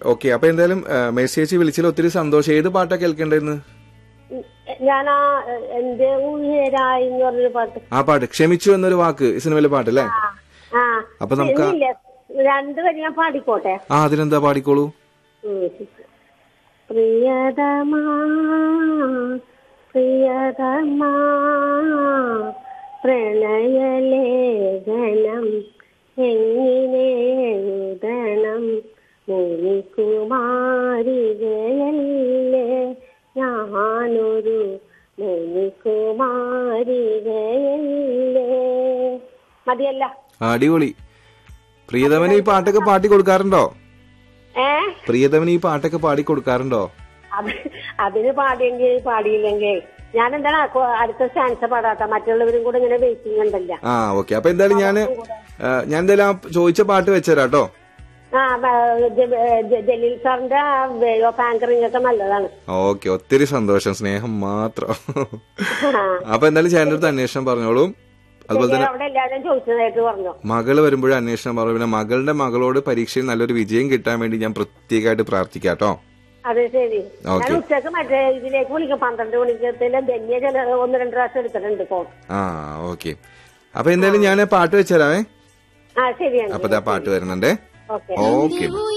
Okay അപ്പൊ എന്തായാലും Messi ചേച്ചി വിളിച്ചതിൽ ഒത്തിരി സന്തോഷം ഏത് പാട്ടാ കേൾക്കേണ്ടതെന്ന് ഞാൻ ആ എന്റെ ഉയരായി എന്ന് പറഞ്ഞൊരു പാട്ട് ആ പാട്ട് ക്ഷമിച്ചു എന്നൊരു വാക്ക് ഈ സിനിമയിലെ പാട്ടല്ലേ ആ അപ്പൊ നമുക്ക് ആ- ഇല്ല രണ്ടു വരി ഞാൻ പാടിക്കോട്ടെ ആ അതിനെന്താ പാടിക്കോളൂ ഉം. പ്രിയതമാ പ്രിയതമാ പ്രണയലേഖനം എങ്ങനെ എഴുതണം മുനികുമാരികയല്ലേ ഞാനൊരു മുനികുമാരികയല്ലേ മതിയല്ല അടിപൊളി പ്രിയതമന് ഈ പാട്ടൊക്കെ പാടി കൊടുക്കാറുണ്ടോ ഏ പ്രിയതമന് ഈ പാട്ടൊക്കെ പാടി കൊടുക്കാറുണ്ടോ അത് അതിന് പാടിയെങ്കിൽ പാടിയില്ലെങ്കിൽ ഞാൻ എന്താണ് അപ്പൊ അടുത്ത ചാൻസ് പാടാത്ത മറ്റുള്ളവരും കൂടെ ഇങ്ങനെ വെയിറ്റിംഗ് ഉണ്ടല്ല ആ ഓക്കെ അപ്പൊ എന്തായാലും ഞാന് ആ, ഞാൻ എന്തായാലും ആ ചോദിച്ച പാട്ട് വെച്ചുതരാം കേട്ടോ ആ ബ- ജ- ജ- ജലീൽ സാറിന്റെ വേ ഓഫ് ആങ്കറിംഗ് ഒക്കെ നല്ലതാണ് ഓക്കെ ഒത്തിരി സന്തോഷം സ്നേഹം മാത്രം ആ. അപ്പൊ എന്തായാലും ചേട്ടൻ്റെ അടുത്ത് അന്വേഷണം പറഞ്ഞോളൂ അതുപോലെ ശരി, തന്നെ അവിടെ എല്ലാവരും ചോദിച്ചതായിട്ട് പറഞ്ഞു മകള് വരുമ്പോഴും അന്വേഷണം പറഞ്ഞു പിന്നെ മകളുടെ മകളോട് പരീക്ഷയിൽ നല്ലൊരു വിജയം കിട്ടാൻ വേണ്ടി ഞാൻ പ്രത്യേകമായിട്ട് പ്രാർത്ഥിക്കാം കേട്ടോ അതെ ശരി ഞാൻ ഓക്കേ. ഉച്ചക്ക് മറ്റേ ഇതിലേക്ക് വിളിക്കും പന്ത്രണ്ട് മണിക്കത്തില് ധന്യ ചില ഒന്ന് രണ്ട് പ്രാവശ്യം എടുത്തിട്ടുണ്ട് ഫോൺ ആ ഓക്കെ അപ്പൊ എന്തായാലും ഞാൻ പാട്ട് വെച്ചുതരാമേ ആ ശരിയാണ് അപ്പൊ ദാ പാട്ട് വരുന്നുണ്ടേ ഓക്കെ ഓക്കെ